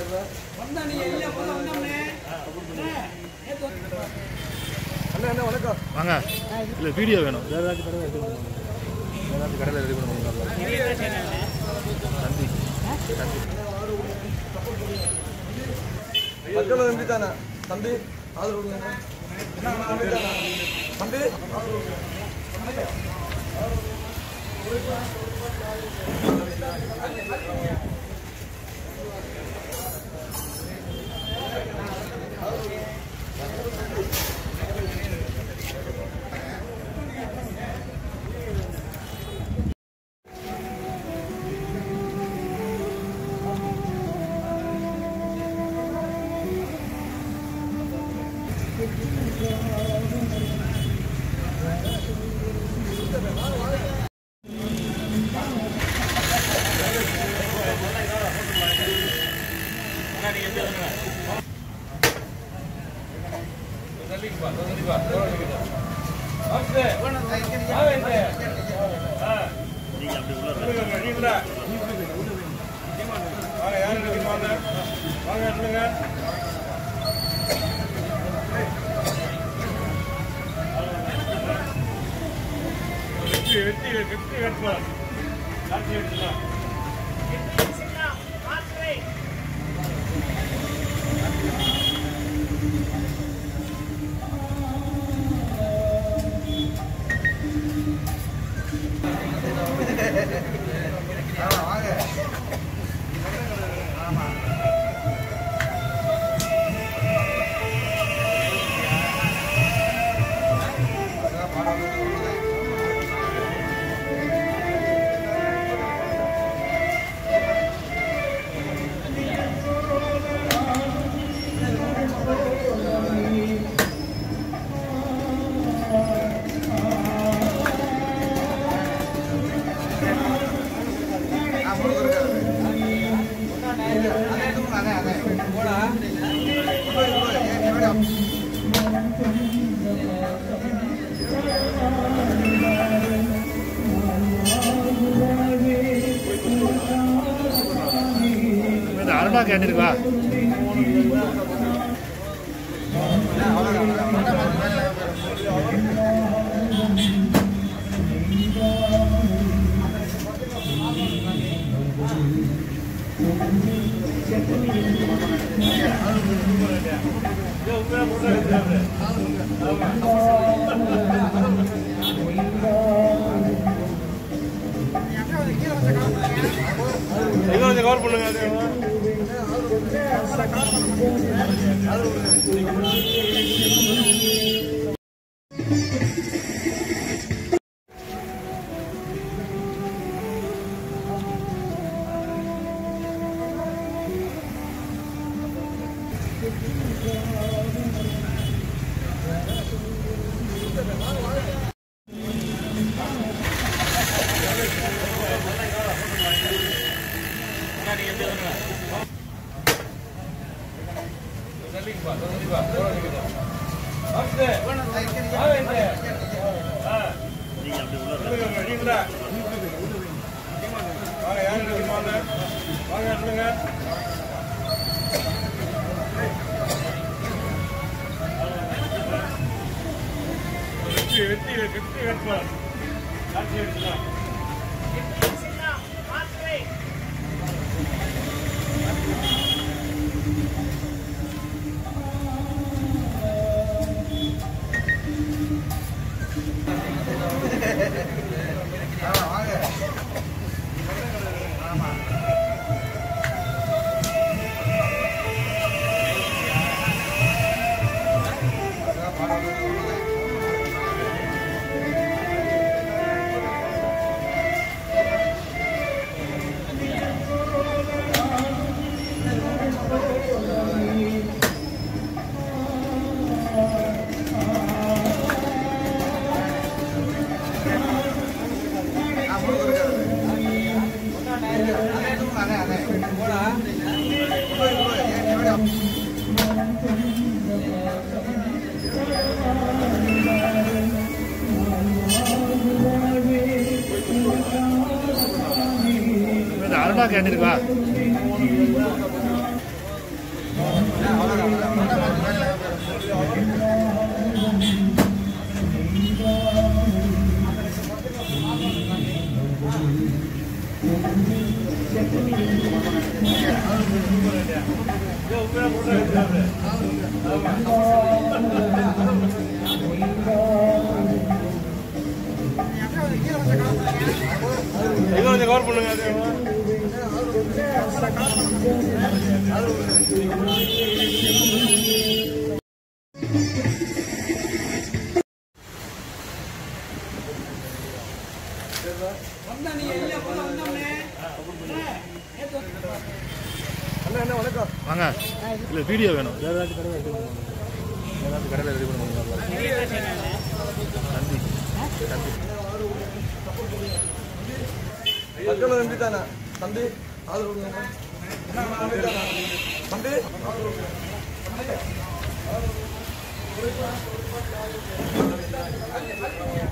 அண்ணா அண்ணா வணக்கம் வாங்க இல்லை வீடியோ வேணும் வேறு ஏதாச்சும் கடை ரெடி பண்ணுங்க வேறு ஏதாச்சும் கடையில் ரெடி பண்ண முடியுங்களா தம்பி தம்பி மக்கள் தம்பி தானே தம்பி ஆதரவு கொடுங்க. தம்பி தானே? தம்பி இந்த அருணா கேண்டீனுக்கு வா எங்க கொஞ்சம் கவர் பண்ணுங்க இந்த அருணா கேண்டீனுக்கு வா இன்னும் கொஞ்சம் கவர் பண்ணுங்க அண்ணா அண்ணா வணக்கம் வாங்க இல்லை வீடியோ வேணும் வேறு ஏதாச்சும் கடையில் ரெடி பண்ணுங்க வேறு ஏதாச்சும் கடையில் ரெடி பண்ணுங்க நன்றி நன்றி மக்களை நம்பி தானே தம்பி ஆதரவு கொடுங்க. நம்பி தானே? தம்பி ஆதரவு கொடுங்க.